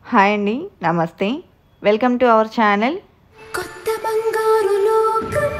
hi అండి నమస్తే welcome to our channel కొత్త బంగారు లోకం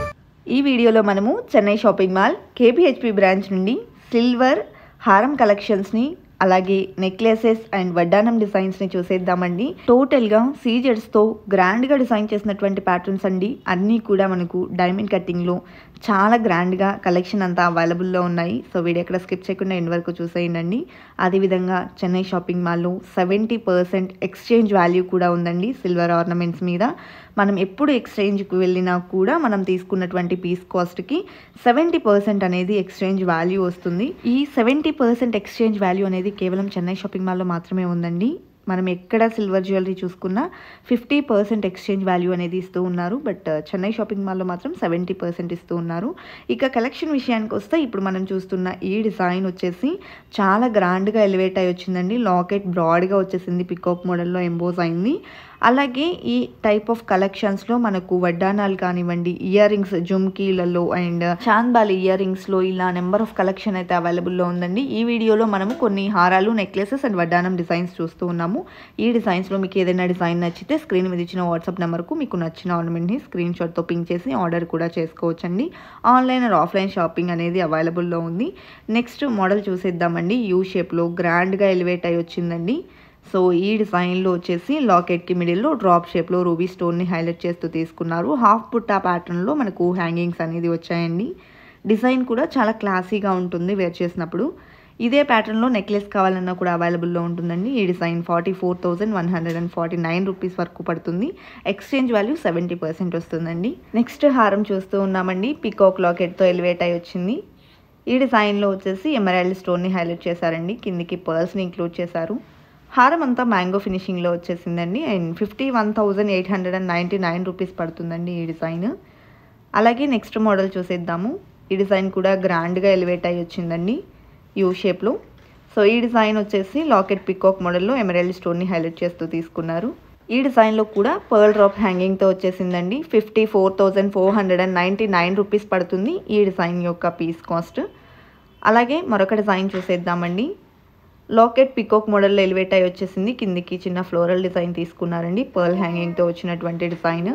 ఈ వీడియోలో మనము Chennai shopping mall KPHB branch నుండి సిల్వర్ హారం కలెక్షన్స్ని అలాగే నెక్లెసెస్ అండ్ వడ్డానం డిజైన్స్ని చూసేద్దామండి టోటల్గా సీజర్స్తో గ్రాండ్గా డిజైన్ చేసినటువంటి ప్యాటర్న్స్ అండి అన్నీ కూడా మనకు డైమండ్ కట్టింగ్లో చాలా గ్రాండ్గా కలెక్షన్ అంతా అవైలబుల్లో ఉన్నాయి సో వీడియో ఎక్కడ స్కిప్ చేయకుండా ఎండ్ వరకు చూసేయండి అదేవిధంగా చెన్నై షాపింగ్ మాల్లో సెవెంటీ పర్సెంట్ ఎక్స్చేంజ్ వాల్యూ కూడా ఉందండి సిల్వర్ ఆర్నమెంట్స్ మీద మనం ఎప్పుడు ఎక్స్చేంజ్కి వెళ్ళినా కూడా మనం తీసుకున్నటువంటి పీస్ కాస్ట్కి సెవెంటీ పర్సెంట్ అనేది ఎక్స్చేంజ్ వాల్యూ వస్తుంది ఈ సెవెంటీ పర్సెంట్ ఎక్స్చేంజ్ వాల్యూ అనేది కేవలం చెన్నై షాపింగ్ మాల్లో మాత్రమే ఉందండి మనం ఎక్కడ సిల్వర్ జ్యువెలరీ చూసుకున్నా ఫిఫ్టీ పర్సెంట్ ఎక్స్చేంజ్ వాల్యూ అనేది ఇస్తూ ఉన్నారు బట్ చెన్నై షాపింగ్ మాల్లో మాత్రం సెవెంటీ పర్సెంట్ ఇస్తూ ఉన్నారు ఇక కలెక్షన్ విషయానికి వస్తే ఇప్పుడు మనం చూస్తున్న ఈ డిజైన్ వచ్చేసి చాలా గ్రాండ్గా ఎలివేట్ అయి వచ్చిందండి లాకెట్ బ్రాడ్గా వచ్చేసింది పికాక్ మోడల్లో ఎంబోజ్ అయింది అలాగే ఈ టైప్ ఆఫ్ కలెక్షన్స్లో మనకు వడ్డానాలు కానివ్వండి ఇయర్ రింగ్స్ జుమ్కీలలో అండ్ చాంద్బాలి ఇయర్ రింగ్స్లో ఇలా నెంబర్ ఆఫ్ కలెక్షన్ అయితే అవైలబుల్లో ఉందండి ఈ వీడియోలో మనము కొన్ని హారాలు నెక్లెసెస్ అండ్ వడ్డానం డిజైన్స్ చూస్తూ ఉన్నాము ఈ డిజైన్స్లో మీకు ఏదైనా డిజైన్ నచ్చితే స్క్రీన్ మీద ఇచ్చిన వాట్సాప్ నెంబర్కు మీకు నచ్చిన ఆర్నమెంట్ని స్క్రీన్ షాట్తో పింక్ చేసి ఆర్డర్ కూడా చేసుకోవచ్చండి ఆన్లైన్ అండ్ ఆఫ్లైన్ షాపింగ్ అనేది అవైలబుల్లో ఉంది నెక్స్ట్ మోడల్ చూసేద్దామండి యూ షేప్లో గ్రాండ్గా ఎలివేట్ అయి వచ్చిందండి సో ఈ డిజైన్లో వచ్చేసి లాకెట్కి మిడిల్లో డ్రాప్ షేప్లో రూబీ స్టోన్ని హైలైట్ చేస్తూ తీసుకున్నారు హాఫ్ పుట్టా ప్యాటర్న్లో మనకు హ్యాంగింగ్స్ అనేది వచ్చాయండి డిజైన్ కూడా చాలా క్లాసీగా ఉంటుంది వేర్ చేసినప్పుడు ఇదే ప్యాటర్న్లో నెక్లెస్ కావాలన్నా కూడా అవైలబుల్లో ఉంటుందండి ఈ design forty four thousand one hundred and forty nine rupees వరకు పడుతుంది ఎక్స్చేంజ్ వాల్యూ సెవెంటీ పర్సెంట్ వస్తుందండి నెక్స్ట్ హారం చూస్తూ ఉన్నామండి పికాక్ లాకెట్తో ఎలివేట్ అయి వచ్చింది ఈ డిజైన్లో వచ్చేసి ఎమరాల్డ్ స్టోన్ని హైలైట్ చేశారండి కిందికి పర్ల్స్ని ఇంక్లూడ్ చేశారు హారం అంతా మ్యాంగో ఫినిషింగ్లో వచ్చేసిందండి and fifty one thousand eight hundred and ninety nine rupees పడుతుందండి ఈ డిజైన్ అలాగే నెక్స్ట్ మోడల్ చూసేద్దాము ఈ డిజైన్ కూడా గ్రాండ్గా ఎలివేట్ అయ్యి వచ్చిందండి యూ షేప్లో సో ఈ డిజైన్ వచ్చేసి లాకెట్ పికాక్ మోడల్లో ఎమరాల్డ్ స్టోన్ని హైలైట్ చేస్తూ తీసుకున్నారు ఈ డిజైన్లో కూడా పర్ల్ డ్రాప్ హ్యాంగింగ్తో వచ్చేసిందండి fifty four thousand four hundred and ninety nine rupees పడుతుంది ఈ డిజైన్ యొక్క పీస్ కాస్ట్ అలాగే మరొక డిజైన్ చూసేద్దామండి లాకెట్ పికాక్ మోడల్లో ఎలివేట్ అయి వచ్చేసింది కిందికి చిన్న ఫ్లోరల్ డిజైన్ తీసుకున్నారండి పర్ల్ హ్యాంగింగ్తో వచ్చినటువంటి డిజైన్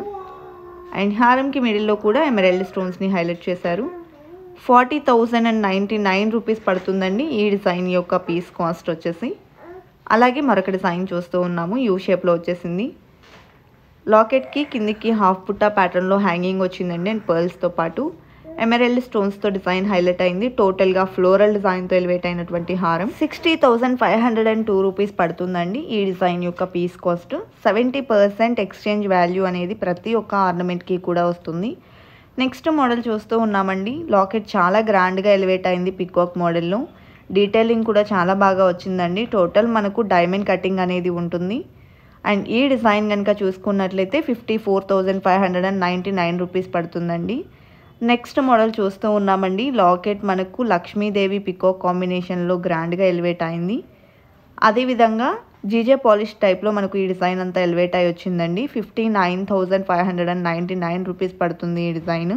అండ్ హారంకి మిడిల్లో కూడా ఎమరాల్డ్ స్టోన్స్ని హైలైట్ చేశారు forty thousand and ninety nine rupees పడుతుందండి ఈ డిజైన్ యొక్క పీస్ కాస్ట్ వచ్చేసి అలాగే మరొక డిజైన్ చూస్తూ ఉన్నాము యూ షేప్లో వచ్చేసింది లాకెట్కి కిందికి హాఫ్ పుట్టా ప్యాటర్న్లో హ్యాంగింగ్ వచ్చిందండి అండ్ పర్ల్స్తో పాటు ఎమరెల్డ్ స్టోన్స్తో డిజైన్ హైలైట్ అయింది టోటల్గా ఫ్లోరల్ డిజైన్తో ఎలివేట్ అయినటువంటి హారం sixty thousand five hundred and two rupees పడుతుందండి ఈ డిజైన్ యొక్క piece cost seventy percent exchange value అనేది ప్రతి ఒక్క ఆర్నమెంట్కి కూడా వస్తుంది నెక్స్ట్ మోడల్ చూస్తూ ఉన్నామండి లాకెట్ చాలా గ్రాండ్గా ఎలివేట్ అయింది పికాక్ మోడల్లో డీటెయిలింగ్ కూడా చాలా బాగా వచ్చిందండి టోటల్ మనకు డైమండ్ కటింగ్ అనేది ఉంటుంది అండ్ ఈ డిజైన్ కనుక చూసుకున్నట్లయితే fifty four thousand five hundred and ninety nine rupees పడుతుందండి నెక్స్ట్ మోడల్ చూస్తూ ఉన్నామండి లాకెట్ మనకు లక్ష్మీదేవి పికాక్ కాంబినేషన్లో గ్రాండ్గా ఎలివేట్ అయింది అదేవిధంగా జీజే పాలిష్ టైప్లో మనకు ఈ డిజైన్ అంతా ఎలివేట్ అయి వచ్చిందండి fifty nine thousand five hundred and ninety nine rupees పడుతుంది ఈ డిజైన్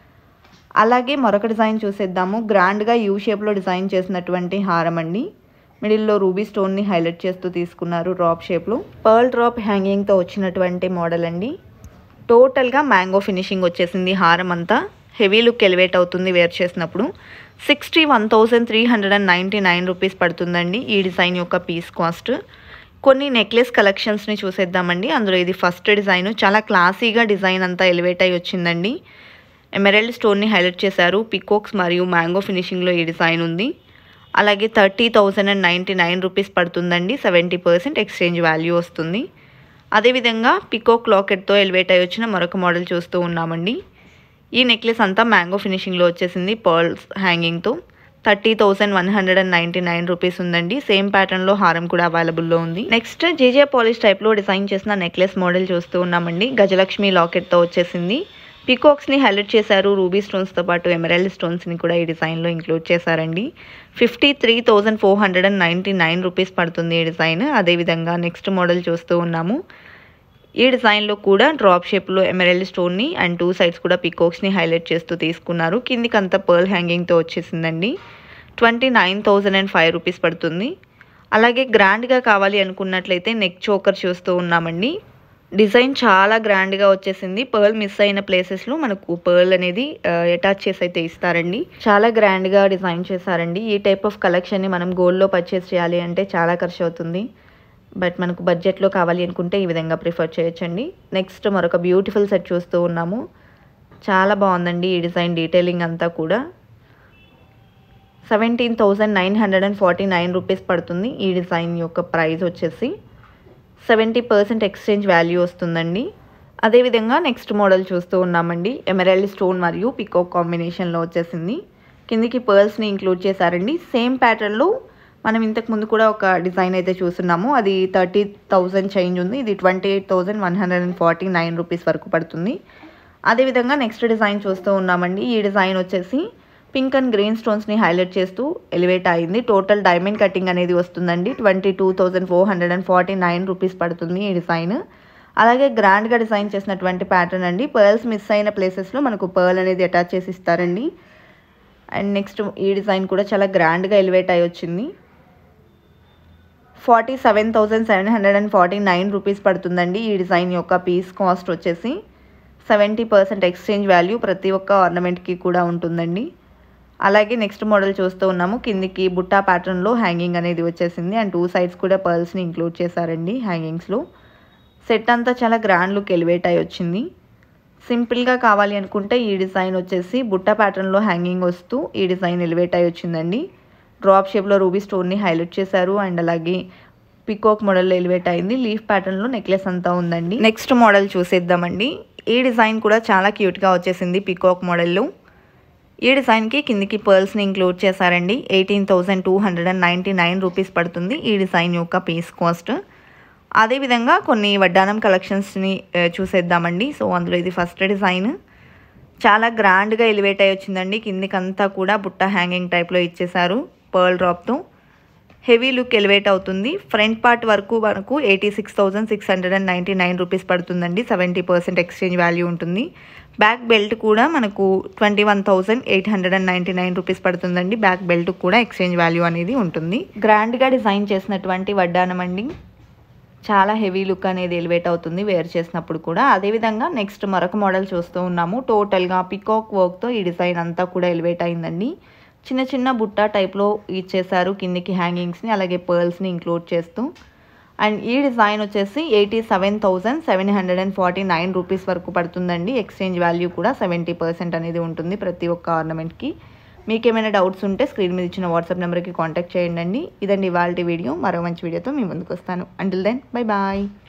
అలాగే మరొక డిజైన్ చూసేద్దాము గ్రాండ్గా యూ షేప్లో డిజైన్ చేసినటువంటి హారం అండి మిడిల్లో రూబీ స్టోన్ని హైలైట్ చేస్తూ తీసుకున్నారు డ్రాప్ షేప్లో పర్ల్ డ్రాప్ హ్యాంగింగ్తో వచ్చినటువంటి మోడల్ అండి టోటల్గా మ్యాంగో ఫినిషింగ్ వచ్చేసింది హారం అంతా హెవీ లుక్ ఎలివేట్ అవుతుంది వేర్ చేసినప్పుడు sixty one thousand three hundred and ninety nine rupees పడుతుందండి ఈ డిజైన్ యొక్క పీస్ కాస్ట్ కొన్ని నెక్లెస్ కలెక్షన్స్ని చూసేద్దామండి అందులో ఇది ఫస్ట్ డిజైన్ చాలా క్లాసీగా డిజైన్ అంతా ఎలివేట్ అయి వచ్చిందండి ఎమెరల్డ్ స్టోన్ని హైలైట్ చేశారు పికోక్స్ మరియు మ్యాంగో ఫినిషింగ్లో ఈ డిజైన్ ఉంది అలాగే thirty thousand and ninety nine rupees పడుతుందండి సెవెంటీ పర్సెంట్ ఎక్స్చేంజ్ వాల్యూ వస్తుంది అదేవిధంగా పికోక్ లాకెట్తో ఎలివేట్ అయి వచ్చిన మరొక మోడల్ చూస్తూ ఉన్నామండి ఈ నెక్లెస్ అంతా మ్యాంగో ఫినిషింగ్లో వచ్చేసింది పర్ల్స్ హ్యాంగింగ్తో thirty thousand one hundred and ninety nine rupees ఉందండి సేమ్ ప్యాటర్న్లో హారం కూడా అవైలబుల్లో ఉంది నెక్స్ట్ జేజే పాలిష్ టైప్లో డిజైన్ చేసిన నెక్లెస్ మోడల్ చూస్తూ ఉన్నామండి గజలక్ష్మి లాకెట్తో వచ్చేసింది పికాక్స్ని హైలైట్ చేశారు రూబీ స్టోన్స్తో పాటు ఎమరాల్డ్ స్టోన్స్ని కూడా ఈ డిజైన్లో ఇంక్లూడ్ చేశారండి fifty three thousand four hundred and ninety nine rupees పడుతుంది ఈ డిజైన్ అదేవిధంగా నెక్స్ట్ మోడల్ చూస్తూ ఉన్నాము ఈ డిజైన్లో కూడా డ్రాప్ షేప్లో ఎమరాల్డ్ స్టోన్ని అండ్ టూ సైడ్స్ కూడా పికాక్స్ని హైలైట్ చేస్తూ తీసుకున్నారు కిందికి అంతా పర్ల్ హ్యాంగింగ్తో వచ్చేసిందండి twenty nine thousand and five rupees పడుతుంది అలాగే గ్రాండ్గా కావాలి అనుకున్నట్లయితే నెక్ చోకర్ చూస్తూ ఉన్నామండి డిజైన్ చాలా గ్రాండ్గా వచ్చేసింది పర్ల్ మిస్ అయిన ప్లేసెస్లో మనకు పర్ల్ అనేది అటాచ్ చేసి అయితే ఇస్తారండి చాలా గ్రాండ్గా డిజైన్ చేశారండి ఈ టైప్ ఆఫ్ కలెక్షన్ని మనం గోల్డ్లో పర్చేస్ చేయాలి అంటే చాలా ఖర్చు అవుతుంది బట్ మనకు బడ్జెట్లో కావాలి అనుకుంటే ఈ విధంగా ప్రిఫర్ చేయొచ్చండి నెక్స్ట్ మరొక బ్యూటిఫుల్ సెట్ చూస్తూ ఉన్నాము చాలా బాగుందండి ఈ డిజైన్ డీటెయిలింగ్ అంతా కూడా seventeen thousand nine hundred and forty nine rupees పడుతుంది ఈ డిజైన్ యొక్క ప్రైస్ వచ్చేసి సెవెంటీ పర్సెంట్ ఎక్స్చేంజ్ వాల్యూ వస్తుందండి అదేవిధంగా నెక్స్ట్ మోడల్ చూస్తూ ఉన్నామండి ఎమరాల్డ్ స్టోన్ మరియు పికో కాంబినేషన్లో వచ్చేసింది కిందికి పర్ల్స్ని ఇంక్లూడ్ చేశారండి సేమ్ ప్యాటర్న్లో మనం ఇంతకు ముందు కూడా ఒక డిజైన్ అయితే చూస్తున్నాము అది థర్టీ థౌజండ్ చేంజ్ ఉంది ఇది twenty eight thousand one hundred and forty nine rupees వరకు పడుతుంది అదేవిధంగా నెక్స్ట్ డిజైన్ చూస్తూ ఉన్నామండి ఈ డిజైన్ వచ్చేసి పింక్ అండ్ గ్రీన్ స్టోన్స్ని హైలైట్ చేస్తూ ఎలివేట్ అయింది టోటల్ డైమండ్ కటింగ్ అనేది వస్తుందండి twenty two thousand four hundred and forty nine rupees పడుతుంది ఈ డిజైన్ అలాగే గ్రాండ్గా డిజైన్ చేసినటువంటి ప్యాటర్న్ అండి పర్ల్స్ మిస్ అయిన ప్లేసెస్లో మనకు పర్ల్ అనేది అటాచ్ చేసి ఇస్తారండి అండ్ నెక్స్ట్ ఈ డిజైన్ కూడా చాలా గ్రాండ్గా ఎలివేట్ అయి వచ్చింది forty seven thousand seven hundred and forty nine rupees పడుతుందండి ఈ డిజైన్ యొక్క పీస్ కాస్ట్ వచ్చేసి సెవెంటీ పర్సెంట్ ఎక్స్చేంజ్ వాల్యూ ప్రతి ఒక్క ఆర్నమెంట్కి కూడా ఉంటుందండి అలాగే నెక్స్ట్ మోడల్ చూస్తూ ఉన్నాము కిందికి బుట్టా ప్యాటర్న్లో హ్యాంగింగ్ అనేది వచ్చేసింది అండ్ టూ సైడ్స్ కూడా పర్ల్స్ని ఇంక్లూడ్ చేశారండి హ్యాంగింగ్స్లో సెట్ అంతా చాలా గ్రాండ్ లుక్ ఎలివేట్ అయి వచ్చింది సింపుల్గా కావాలి అనుకుంటే ఈ డిజైన్ వచ్చేసి బుట్ట ప్యాటర్న్లో హ్యాంగింగ్ వస్తూ ఈ డిజైన్ ఎలివేట్ అయి వచ్చిందండి డ్రాప్ షేప్లో రూబీ స్టోన్ని హైలైట్ చేశారు అండ్ అలాగే పికాక్ మోడల్లో ఎలివేట్ అయింది లీఫ్ ప్యాటర్న్లో నెక్లెస్ అంతా ఉందండి నెక్స్ట్ మోడల్ చూసేద్దామండి ఈ డిజైన్ కూడా చాలా క్యూట్గా వచ్చేసింది పికాక్ మోడల్లో ఈ డిజైన్కి కిందికి పర్ల్స్ని ఇంక్లూడ్ చేశారండి eighteen thousand two hundred and ninety nine rupees పడుతుంది ఈ డిజైన్ యొక్క పీస్ కాస్ట్ అదేవిధంగా కొన్ని వడ్డానం కలెక్షన్స్ని ఆ, చూసేద్దామండి సో అందులో ఇది ఫస్ట్ డిజైన్ చాలా గ్రాండ్గా ఎలివేట్ అయి వచ్చిందండి కిందికంతా కూడా బుట్ట హ్యాంగింగ్ టైప్లో ఇచ్చేశారు పర్ల్ డ్రాప్తో హెవీ లుక్ ఎలివేట్ అవుతుంది ఫ్రంట్ పార్ట్ వరకు మనకు eighty six thousand six hundred and ninety nine rupees పడుతుందండి సెవెంటీ పర్సెంట్ ఎక్స్చేంజ్ వాల్యూ ఉంటుంది బ్యాక్ బెల్ట్ కూడా మనకు twenty one thousand eight hundred and ninety nine rupees పడుతుందండి బ్యాక్ బెల్ట్ కూడా exchange value అనేది ఉంటుంది గ్రాండ్గా డిజైన్ చేసినటువంటి వడ్డానం అండి చాలా హెవీ లుక్ అనేది ఎలివేట్ అవుతుంది వేర్ చేసినప్పుడు కూడా అదేవిధంగా నెక్స్ట్ మరొక మోడల్ చూస్తూ ఉన్నాము టోటల్గా పికాక్ వర్క్తో ఈ డిజైన్ అంతా కూడా ఎలివేట్ అయిందండి చిన్న చిన్న బుట్ట టైప్లో ఇచ్చేసారు కిందికి హ్యాంగింగ్స్ని అలాగే పర్ల్స్ని ఇంక్లూడ్ చేస్తూ అండ్ ఈ డిజైన్ వచ్చేసి eighty seven thousand seven hundred and forty nine rupees వరకు పడుతుందండి ఎక్స్చేంజ్ వాల్యూ కూడా సెవెంటీ పర్సెంట్ అనేది ఉంటుంది ప్రతి ఒక్క ఆర్నమెంట్కి మీకు ఏమైనా డౌట్స్ ఉంటే స్క్రీన్ మీద ఇచ్చిన వాట్సాప్ నెంబర్కి కాంటాక్ట్ చేయండి ఇదండి ఇవాళ వీడియో మరో మంచి వీడియోతో మీ ముందుకు వస్తాను అంటిల్ దెన్ బై బాయ్